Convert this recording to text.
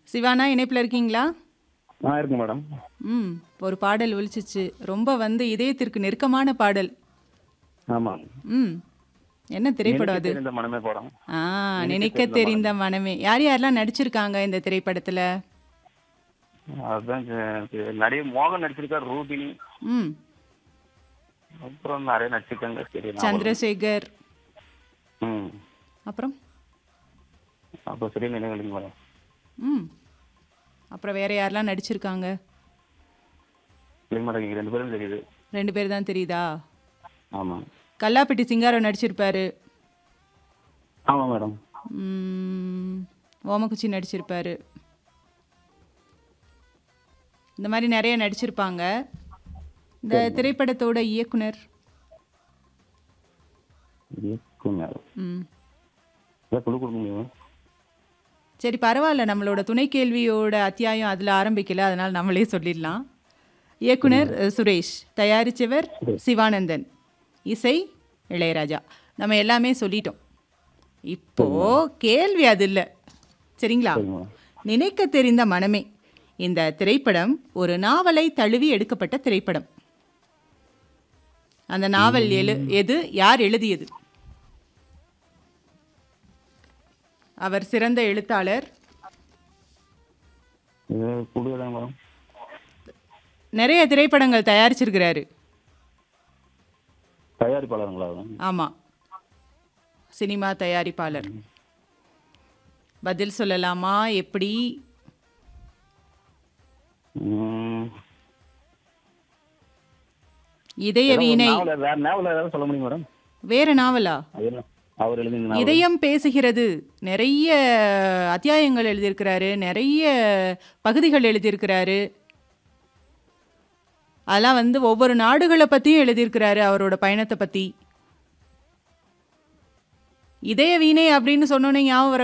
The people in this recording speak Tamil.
சிவானா இணைப்பில் இருக்கீங்களா ஆ இருக்கு மேடம் ம் ஒரு பாடல் ஒலிச்சிச்சு ரொம்ப வந்து இதயத்திற்கு நெருக்கமான பாடல் ஆமாம் ம் என்ன திரைப்படம் அது இந்த மனமே படம் ஆ நினைக்க தெரிந்த மனமே யார் யாரெல்லாம் நடிச்சிருக்காங்க இந்த திரைப்படத்துல அதுதான் சே- நிறைய மோகன் நடிச்சிருக்கார் ரூபினி ம் அப்புறம் நிறைய நடிச்சிருக்காங்க சரி நான் சந்திரசேகர் ம் அப்புறம் அப்போ சரி நினைவுங்க மேடம் ம் அப்புறம் வேற யாரெல்லாம் நடிச்சிருக்காங்க இல்லைங்க மேடம் இங்கே ரெண்டு பேரும் தெரியுது ரெண்டு பேர் தான் தெரியுதா ஆமாம் கல்லாப்பட்டி சிங்காரம் நடிச்சிருப்பாரு ஆமாம் மேடம் ம், ஓமக்குச்சி நடிச்சிருப்பாரு இந்த மாதிரி நிறைய நடிச்சிருப்பாங்க இந்த திரைப்படத்தோட இயக்குனர் இயக்குனர் ம் இதை குழு கொடுக்க முடியுமா சரி பரவாயில்ல நம்மளோட துணை கேள்வியோட அத்தியாயம் அதில் ஆரம்பிக்கல அதனால் நம்மளே சொல்லிடலாம் இயக்குனர் அஹ், சுரேஷ் தயாரித்தவர் சிவானந்தன் இசை இளையராஜா நம்ம எல்லாமே சொல்லிட்டோம் இப்போ கேள்வி அது இல்லை சரிங்களா சரிங்க மேடம் நினைக்க தெரிந்த மனமே இந்த திரைப்படம் ஒரு நாவலை தழுவி எடுக்கப்பட்ட திரைப்படம் அந்த நாவல் எழு எது யார் எழுதியது அவர் சிறந்த எழுத்தாளர் இது கொடுக்குதாங்க மேடம் நிறைய திரைப்படங்கள் தயாரிச்சிருக்கிறாரு தயாரிப்பாளருங்களா அது ஆமாம் சினிமா தயாரிப்பாளர் பதில் சொல்லலாமா எப்படி ம். இதய ஏதாவது ஒரு வீணை நாவல் வேற நாவல் ஏதாவது சொல்ல முடியும் மேடம் வேற நாவலா அது என்ன அவர் எழுதின நாவல் இதயம் பேசுகிறது நிறைய அத்தியாயங்கள் எழுதியிருக்கிறாரு நிறைய பகுதிகள் எழுதியிருக்கிறாரு அதெல்லாம் வந்து ஒவ்வொரு நாடுகளை பற்றியும் எழுதியிருக்கிறாரு அவரோட பயணத்தை பற்றி இதய வீணை அப்படின்னு சொன்னோன்னே ஞாபகம் வர